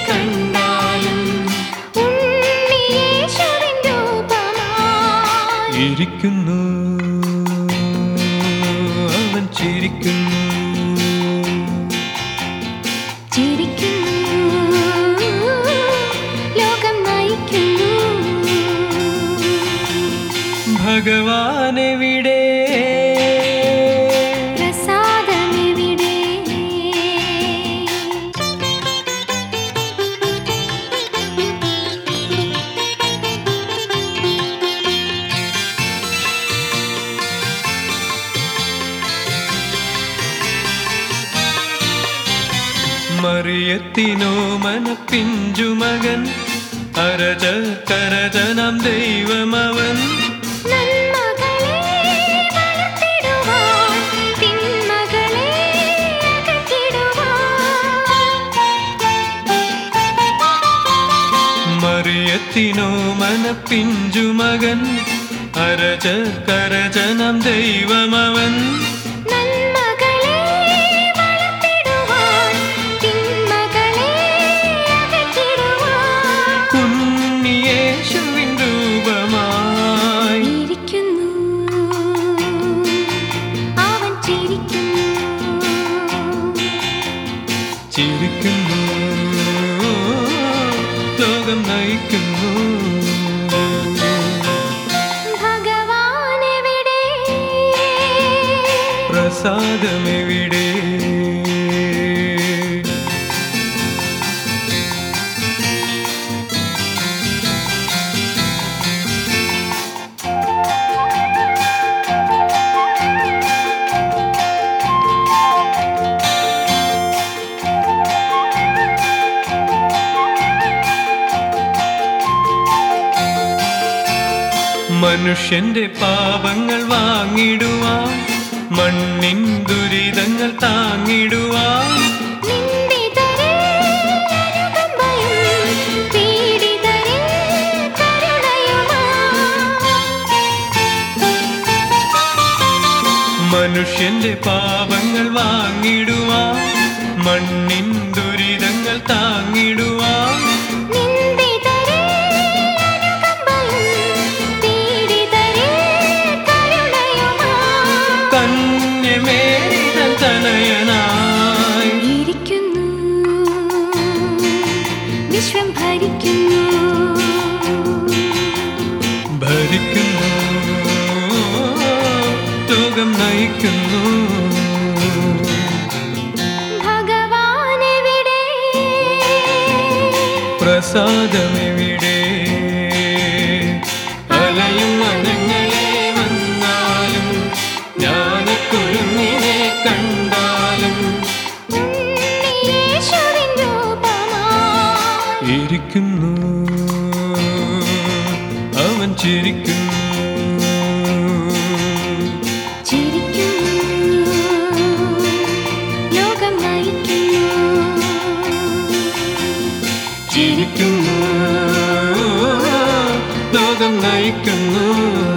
കണ്ടാലും ഉണ്ണിയേശുവിൻ രൂപമായി ഇരിക്കുന്നു അവൻ ചിരിക്കുന്നു ചിരിക്കുന്നു ലോകം നയിക്കുന്നു ഭഗവാനെവിടെ പ്രസാദമെവിടെ മറിയത്തിനോ മനപ്പിഞ്ചുമകൻ അരജ കരജനം ദൈവമവൻ നന്മകളെ വളർത്തിടുവാൻ തിന്മകളെ അകറ്റിടുവാൻ മറിയത്തിനോ മനപ്പിഞ്ചുമകൻ അരജ കരജനം ദൈവമവൻ നന്മകളെ വളർത്തിടുവാൻ തിന്മകളെ അകറ്റിടുവാൻ കുഞ്ഞിയേശുവിൻ രൂപമായി ഇരിക്കുന്നു അവൻ ചിരിക്കുന്നു ചിരിക്കുന്നു ലോകം നയിക്കുന്നു ഭഗവാനെവിടെ പ്രസാദമെവിടെ മനുഷ്യന്റെ പാപങ്ങൾ വാങ്ങിടുവാൻ മണ്ണിൻ ദുരിതങ്ങൾ താങ്ങിടുവാൻ നിന്ദിതരെ അനുകമ്പയും പീഡിതരെ കരുണയുമായി മനുഷ്യന്റെ പാപങ്ങൾ വാങ്ങിടുവാൻ മണ്ണിൻ ദുരിതങ്ങൾ താങ്ങിടുവാൻ നിന്ദിതരെ അനുകമ്പയും പീഡിതരെ കരുണയുമായി കന്യമേരിതൻ തനയനായി ഇരിക്കുന്നു വിശ്വം ഭരിക്കുന്നു ഭരിക്കുന്നു ലോകം നയിക്കുന്നു ഭഗവാനെവിടെ പ്രസാദമെവിടെ അലയും മനങ്ങളെ വന്നാലും ജ്ഞാനക്കുരുന്നിനെ കണ്ടാലും ഉണ്ണിയേശുവിൻ രൂപമായി ഇരിക്കുന്നു അവൻ ചിരിക്കുന്നു ചിരിക്കുന്നു ലോകം നയിക്കുന്നു ചിരിക്കുന്നു ലോകം നയിക്കുന്നു